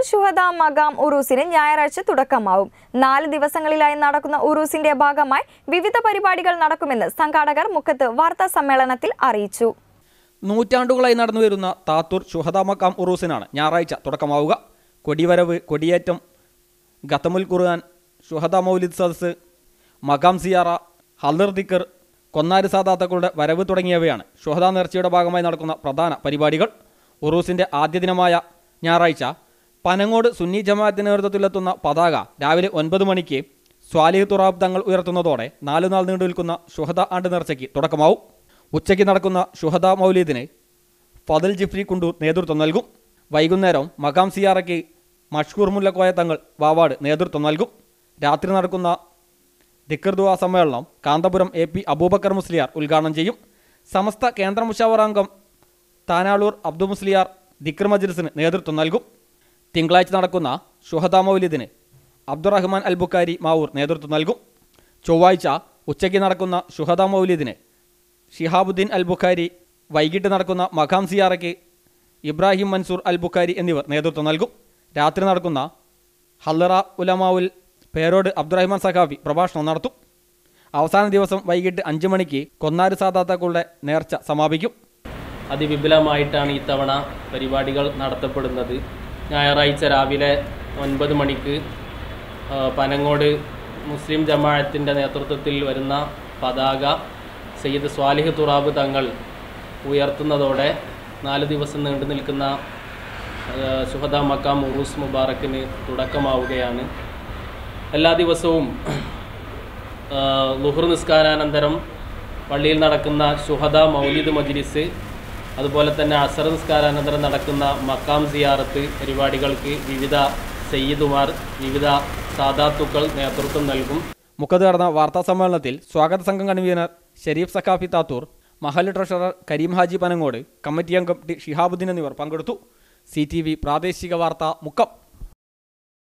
ഷുഹദ മകാം ഉറൂസിന് ഞായറാഴ്ച തുടക്കമാവും നാല് ദിവസങ്ങളിലായി നടക്കുന്ന ഉറൂസിന്റെ ഭാഗമായി വിവിധ പരിപാടികൾ നടക്കുമെന്ന് സംഘാടകർ മുഖത്ത് വാർത്താ സമ്മേളനത്തിൽ അറിയിച്ചു നൂറ്റാണ്ടുകളായി നടന്നുവരുന്ന താത്തൂർ ഷുഹദ മക്കാം ഉറൂസിനാണ് ഞായറാഴ്ച തുടക്കമാവുക കൊടിവരവ് കൊടിയേറ്റം ഗത്തമുൽ ഖുർആൻ ഷുഹദ മൗലിദ് സദസ് മകാം സിയാറ ഹല്ലർ ദിക്കർ കൊന്നാരി സാദാത്തക്കളുടെ വരവ് തുടങ്ങിയവയാണ് ഷുഹദ നേർച്ചയുടെ ഭാഗമായി നടക്കുന്ന പ്രധാന പരിപാടികൾ ഉറൂസിൻ്റെ ആദ്യ ദിനമായ ഞായറാഴ്ച പനങ്ങോട് സുന്നി ജമാഅത്തിന്റെ നേതൃത്വത്തിലെത്തുന്ന പതാക രാവിലെ ഒൻപത് മണിക്ക് സ്വാലിഹ് തുറാബ് തങ്ങൾ ഉയർത്തുന്നതോടെ നാലു നാൾ നീണ്ടു നിൽക്കുന്ന ഷുഹദ ആണ്ട് നേർച്ചയ്ക്ക് തുടക്കമാവും ഉച്ചയ്ക്ക് നടക്കുന്ന ഷുഹദ മൗലീദിന് ഫതൽ ജിഫ്രി കുണ്ടൂർ നേതൃത്വം നൽകും വൈകുന്നേരം മകാം സിയാറയ്ക്ക് മഷ്കൂർ മുല്ലക്കോയ തങ്ങൾ വാവാട് നേതൃത്വം നൽകും രാത്രി നടക്കുന്ന ദിക്കർ ദുആ സമ്മേളനം കാന്തപുരം എ പി അബൂബക്കർ മുസ്ലിയാർ ഉദ്ഘാടനം ചെയ്യും സമസ്ത കേന്ദ്ര മുഷാവറാംഗം താനാളൂർ അബ്ദു മുസ്ലിയാർ ദിക്കർ മജ്ലിസിന് നേതൃത്വം നൽകും തിങ്കളാഴ്ച നടക്കുന്ന ഷുഹദ മൗലിദിന് അബ്ദുറഹ്മാൻ അൽ ബുക്കാരി മാവൂർ നേതൃത്വം നൽകും ചൊവ്വാഴ്ച ഉച്ചയ്ക്ക് നടക്കുന്ന ഷുഹദ മൗലിദിന് ഷിഹാബുദ്ദീൻ അൽ ബുഖാരി വൈകിട്ട് നടക്കുന്ന മഖാം സിയാറയ്ക്ക് ഇബ്രാഹിം മൻസൂർ അൽ ബുഖാരി എന്നിവർ നേതൃത്വം നൽകും രാത്രി നടക്കുന്ന ഹല്ലറ ഉലമാവുൽ പേരോട് അബ്ദുറഹ്മാൻ സഖാഫി പ്രഭാഷണം നടത്തും അവസാന ദിവസം വൈകിട്ട് അഞ്ച് മണിക്ക് കൊന്നാര് സാദാത്താക്കളുടെ നേർച്ച സമാപിക്കും അതിവിപുലമായിട്ടാണ് ഇത്തവണ പരിപാടികൾ നടത്തപ്പെടുന്നത് ഞായറാഴ്ച രാവിലെ ഒൻപത് മണിക്ക് ആ, പനങ്ങോട് മുസ്ലിം ജമാഅത്തിൻ്റെ നേതൃത്വത്തിൽ വരുന്ന പതാക സയ്യിദ് സ്വാലിഹ് തുറാബ് തങ്ങൾ ഉയർത്തുന്നതോടെ നാല് ദിവസം നീണ്ടു നിൽക്കുന്ന ആ, സുഹദ മക്കാം ഉറൂസ് മുബാറക്കിന് തുടക്കമാവുകയാണ് എല്ലാ ദിവസവും ആ, ലുഹർ നിസ്കാരാനന്തരം പള്ളിയിൽ നടക്കുന്ന ഷുഹദ മൗലിദ് മജ്ലിസ് അതുപോലെ തന്നെ അസർ നിസ്കാരാനന്തരം നടക്കുന്ന മക്കാം സിയാറത്ത് പരിപാടികൾക്ക് വിവിധ സയ്യിദുമാർ വിവിധ സാദാത്തുക്കൾ നേതൃത്വം നൽകും മുഖത്ത് നടന്ന വാർത്താ സമ്മേളനത്തിൽ സ്വാഗത സംഘം കൺവീനർ ഷെരീഫ് സഖാഫി താത്തൂർ മഹൽ ട്രഷറർ കരീം ഹാജി പനങ്ങോട് കമ്മിറ്റി അംഗം ടി ഷിഹാബുദ്ദീൻ എന്നിവർ പങ്കെടുത്തു സി പ്രാദേശിക വാർത്ത മുക്കം